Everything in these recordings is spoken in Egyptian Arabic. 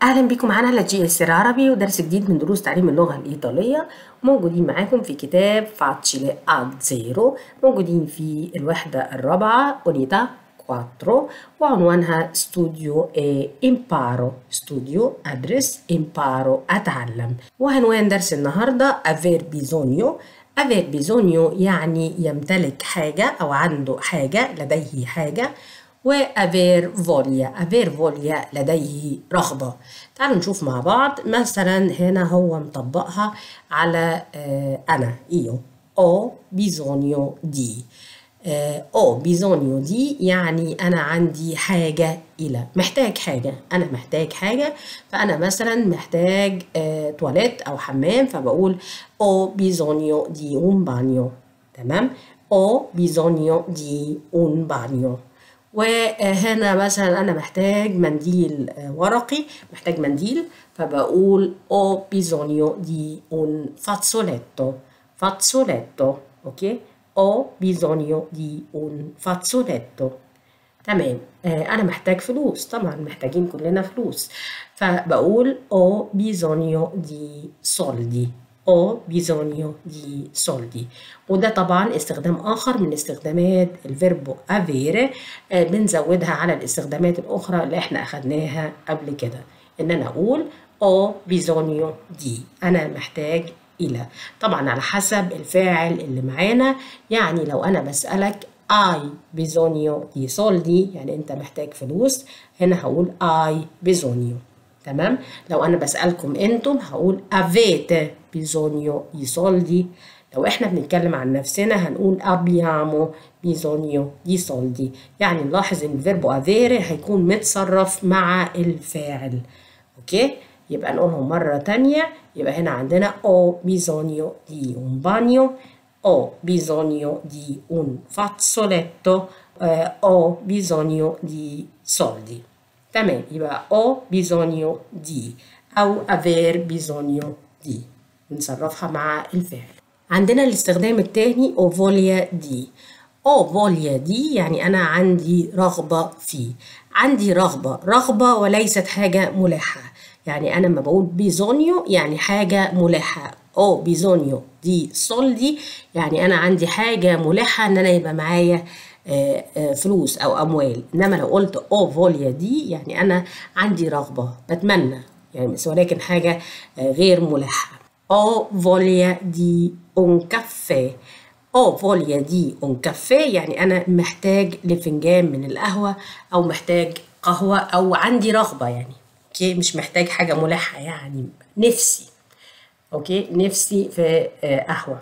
أهلا بكم معانا على جي اس عربي ودرس جديد من دروس تعليم اللغة الإيطالية موجودين معاكم في كتاب فاتشيلي اد زيرو موجودين في الوحدة الرابعة أونيتا 4 وعنوانها ستوديو اي امبارو ستوديو أدرس امبارو أتعلم وعنوان درس النهاردة أفير بيزونيو أفير بيزونيو يعني يمتلك حاجة أو عنده حاجة لديه حاجة وافير فوليا افير فوليا لديه رغبة تعالوا نشوف مع بعض مثلا هنا هو مطبقها على آه أنا إيو أو بيزونيو دي أو بيزونيو دي يعني أنا عندي حاجة إلى محتاج حاجة أنا محتاج حاجة فأنا مثلا محتاج آه تواليت أو حمام فبقول أو بيزونيو دي un bagno تمام أو بيزونيو دي un bagno وهنا مثلا أنا محتاج منديل ورقي محتاج منديل فبقول ho bisogno di un fazzoletto fazzoletto أوكي ho bisogno di un fazzoletto تمام أنا محتاج فلوس طبعا محتاجين كلنا فلوس فبقول ho bisogno di soldi ho bisogno di soldi وده طبعا استخدام آخر من استخدامات الفيربو avere بنزودها على الاستخدامات الأخرى اللي احنا أخدناها قبل كده إن أنا أقول ho bisogno di أنا محتاج إلى طبعا على حسب الفاعل اللي معانا يعني لو أنا بسألك hai bisogno di soldi يعني أنت محتاج فلوس هنا هقول hai bisogno تمام لو أنا بسألكم أنتم هقول avete bisogno di soldi لو احنا بنتكلم عن نفسنا هنقول abbiamo bisogno di soldi يعني نلاحظ ان الفيربو avere هيكون متصرف مع الفاعل اوكي يبقى نقولهم مرة تانية يبقى هنا عندنا ho bisogno di un bagno ho bisogno di un fazzoletto eh, ho bisogno di soldi تمام يبقى ho bisogno di أو aver bisogno di بنصرفها مع الفعل عندنا الاستخدام الثاني او فوليا دي او فوليا دي يعني انا عندي رغبه فيه عندي رغبه رغبه وليست حاجه ملحه يعني انا لما بقول بيزونيو يعني حاجه ملحه او بيزونيو دي سولدي يعني انا عندي حاجه ملحه ان انا يبقى معايا فلوس او اموال انما لو قلت او فوليا دي يعني انا عندي رغبه بتمنى يعني ولكن حاجه غير ملحه ho voglia di un caffè ho voglia di un caffè يعني أنا محتاج لفنجان من القهوة أو محتاج قهوة أو عندي رغبة يعني أوكي مش محتاج حاجة ملحة يعني نفسي أوكي نفسي في قهوة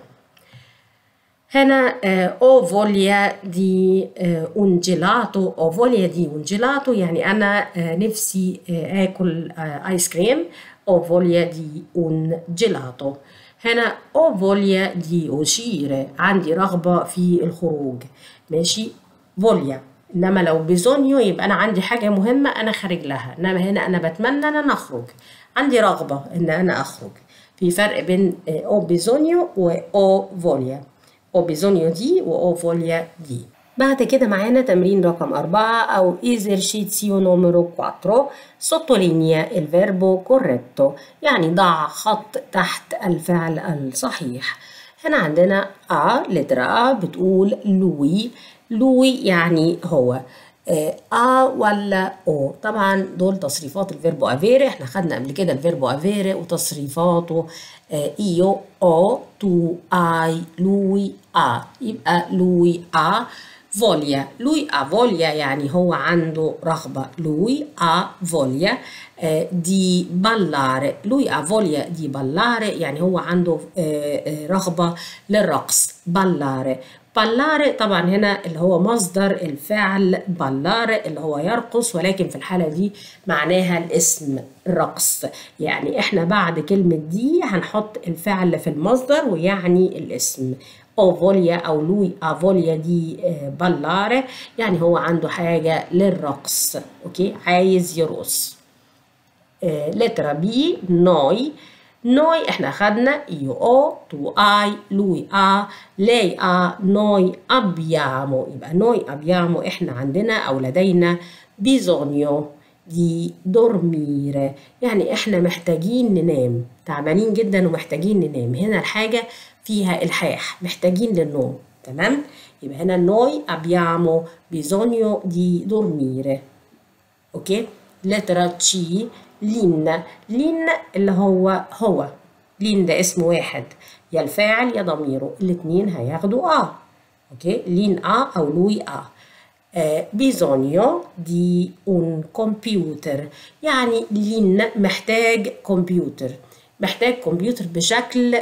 هنا او فوليا دي un gelato او فوليا دي un gelato يعني أنا نفسي آكل آيس كريم ho voglia di un gelato هنا ho voglia di uscire عندي رغبة في الخروج ماشي voglia إنما لو بيزونيو يبقى أنا عندي حاجة مهمة أنا خارج لها إنما هنا أنا بتمنى أن أنا أخرج عندي رغبة إن أنا أخرج في فرق بين او بيزونيو و او فوليا او بيزونيو دي و او فوليا دي بعد كده معانا تمرين رقم أربعة أو esercizio numero 4 sottolinea il verbo corretto يعني ضع خط تحت الفعل الصحيح هنا عندنا A لترا A بتقول لوي لوي يعني هو آ ولا أو طبعا دول تصريفات الفيربو افيري احنا خدنا قبل كده الفيربو افيري وتصريفاته ايو او تو اي لوي ا يبقى لوي ا فوليا لوي ا فوليا يعني هو عنده رغبة لوي ا فوليا دي بلاري لوي ا فوليا دي بلاري يعني هو عنده رغبة للرقص بلاري بلاري طبعا هنا اللي هو مصدر الفعل بلاري اللي هو يرقص ولكن في الحالة دي معناها الاسم رقص يعني احنا بعد كلمة دي هنحط الفعل في المصدر ويعني الاسم او فوليا او لوي افوليا دي بلاري يعني هو عنده حاجة للرقص اوكي عايز يرقص لترا بي نوي Noi احنا أخدنا io ho, tu hai, lui ha, lei ha, noi abbiamo يبقى noi abbiamo احنا عندنا أو لدينا bisogno دي dormire يعني احنا محتاجين ننام تعبانين جدا ومحتاجين ننام هنا الحاجة فيها الحاح محتاجين للنوم تمام يبقى هنا noi abbiamo bisogno di dormire اوكي lettera C لين لين اللي هو هو لين ده اسم واحد يا الفاعل يا ضميره الاتنين هياخدوا اه اوكي لين اه او لوي اه eh, bisogno di un computer يعني لين محتاج كمبيوتر محتاج كمبيوتر بشكل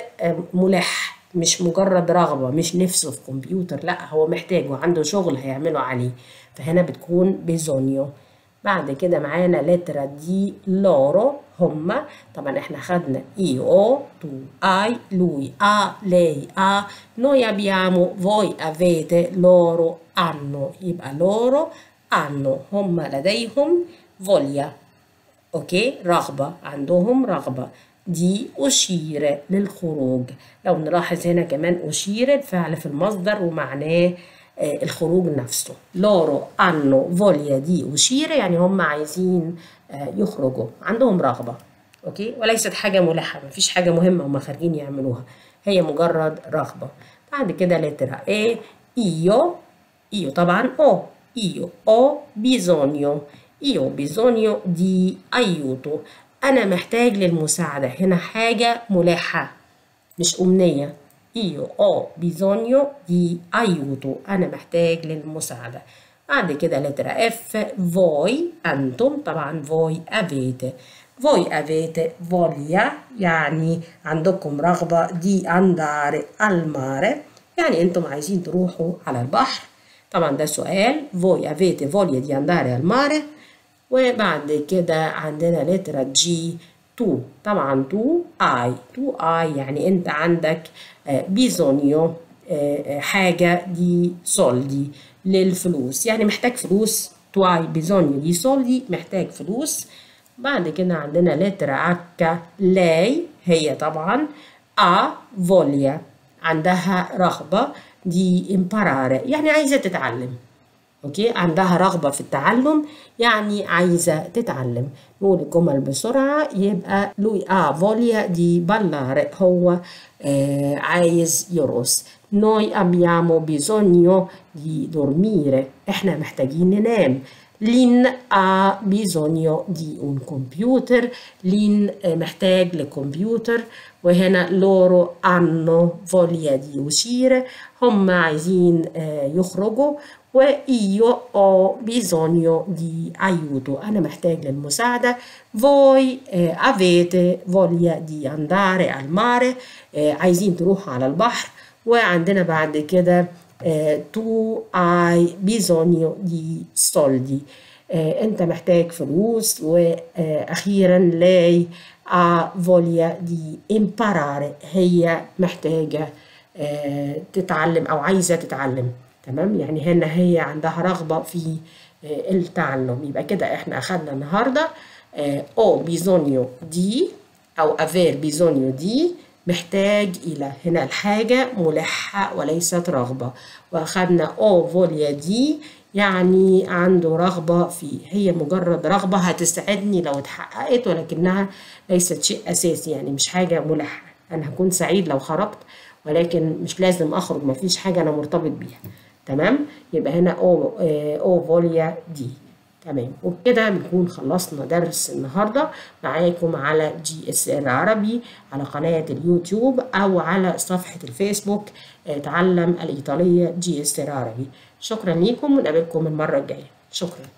ملح مش مجرد رغبة مش نفسه في كمبيوتر لا هو محتاج وعنده شغل هيعمله عليه فهنا بتكون بيزونيو بعد كده معانا لترا دي لورو هما طبعا احنا خدنا اي او تو اي لوي ا لei ا noi abbiamo voi avete loro hanno يبقى loro hanno هم لديهم voglia اوكي رغبة عندهم رغبة دي أشير للخروج لو نلاحظ هنا كمان أشير الفعل في المصدر ومعناه الخروج نفسه لورو انو فوليا دي وشير يعني هم عايزين يخرجوا عندهم رغبة اوكي وليست حاجة ملحة مفيش حاجة مهمة هم خارجين يعملوها هي مجرد رغبة بعد كده لترا ايه ايو ايو طبعا او ايو او بيزونيو ايو بيزونيو دي ايوتو انا محتاج للمساعدة هنا حاجة ملحة مش أمنية io ho bisogno di aiuto أنا محتاج للمساعدة بعد كده لترا اف voi أنتم طبعا voi avete voi avete voglia يعني عندكم رغبة di andare al mare يعني أنتم عايزين تروحوا على البحر طبعا ده سؤال voi avete voglia di andare al mare وبعد كده عندنا لترا جي تو طبعا تو اي تو اي يعني انت عندك بيزونيو حاجة دي سولدي للفلوس يعني محتاج فلوس تو اي بيزونيو دي سولدي محتاج فلوس بعد كده عندنا لترا اكا لاي هي طبعا ا فوليا عندها رغبة دي امباراري يعني عايزة تتعلم اوكي عندها رغبة في التعلم يعني عايزة تتعلم نقول الجمل بسرعة يبقى لوي ا فوليا دي بallare هو آه عايز يرقص noi abbiamo bisogno di dormire احنا محتاجين ننام لين ha bisogno di un computer لين محتاج لكمبيوتر وهنا loro hanno voglia di uscire هم عايزين يخرجوا وإيو ho bisogno di aiuto أنا محتاج للمساعدة voi avete voglia di andare al mare عايزين تروحوا على البحر وعندنا بعد كده tu hai bisogno di soldi انت محتاج فلوس واخيرا lei ha voglia di imparare هي محتاجة تتعلم او عايزة تتعلم تمام يعني هنا هي عندها رغبة في التعلم يبقى كده احنا اخدنا النهاردة او bisogno di او aver bisogno di محتاج إلى هنا الحاجة ملحة وليست رغبة وأخذنا أو فوليا دي يعني عنده رغبة فيه هي مجرد رغبة هتسعدني لو اتحققت ولكنها ليست شيء أساسي يعني مش حاجة ملحة أنا هكون سعيد لو خرجت ولكن مش لازم أخرج مفيش حاجة أنا مرتبط بيها تمام يبقى هنا أو أو فوليا دي تمام وبكده بنكون خلصنا درس النهارده معاكم على جي اس ار عربي على قناه اليوتيوب او على صفحه الفيسبوك تعلم الايطاليه جي اس ار عربي شكرا ليكم ونقابلكم المره الجايه شكرا